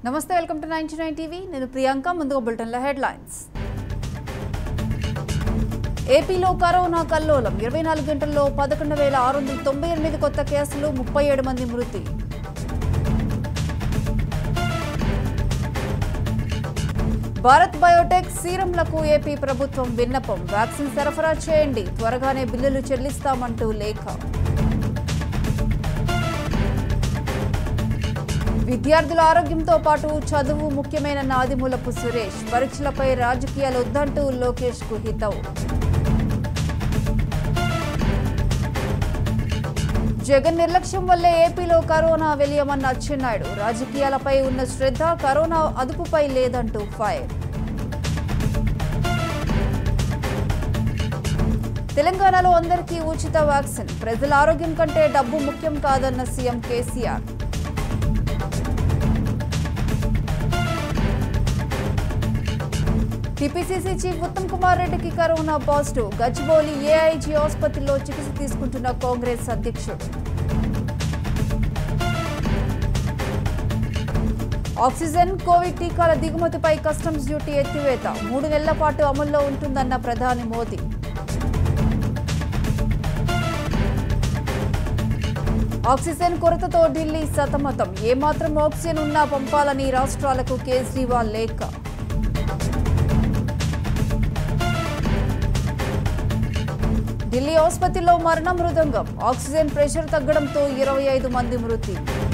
నమస్తే welcome to ninety nine TV నేను ప్రియాంక ముందుగా బులెటిన్ల హెడ్లైన్స్ ఏపీలో కరోనా కల్లోలం ఇరవై నాలుగు గంటల్లో పదకొండు వేల ఆరు వందల తొంభై ఎనిమిది కొత్త కేసులు ముప్పై ఏడు మంది మృతి భారత్ బయోటెక్ సీరంలకు ఏపీ ప్రభుత్వం విన్నపం వ్యాక్సిన్ సరఫరా చేయండి త్వరగానే బిల్లులు చెల్లిస్తామంటూ లేఖ విద్యార్థుల ఆరోగ్యంతో పాటు చదువు ముఖ్యమైన నాదిమూలపు సురేష్ పరీక్షలపై రాజకీయాలు వద్దంటూ లోకేష్ కు హితవు జగన్ నిర్లక్ష్యం వల్లే ఏపీలో కరోనా వెలియమన్న అచ్చెన్నాయుడు రాజకీయాలపై ఉన్న శ్రద్ధ కరోనా అదుపుపై లేదంటూ ఫైర్ తెలంగాణలో అందరికీ ఉచిత వ్యాక్సిన్ ప్రజల ఆరోగ్యం కంటే డబ్బు ముఖ్యం కాదన్న CM KCR TPCC chief Uttam Kumar రెడ్డికి కరోనా పాజిటివ్ గచ్చిబౌలి ఏఐజీ ఆసుపత్రిలో చికిత్స తీసుకుంటున్న కాంగ్రెస్ అధ్యక్షుడు ఆక్సిజన్ కోవిడ్ టీకాల దిగుమతిపై కస్టమ్స్ డ్యూటీ ఎత్తివేత మూడు నెలల పాటు అమల్లో ఉంటుందన్న ప్రధాని మోదీ ఆక్సిజన్ కొరతతో ఢిల్లీ సతమతం ఏమాత్రం ఆక్సిజన్ ఉన్నా పంపాలని రాష్ట్రాలకు కేజ్రీవాల్ లేఖ ఢిల్లీ ఆసుపత్రిలో మరణ మృదంగం ఆక్సిజన్ ప్రెషర్ తగ్గడంతో ఇరవై ఐదు మంది మృతి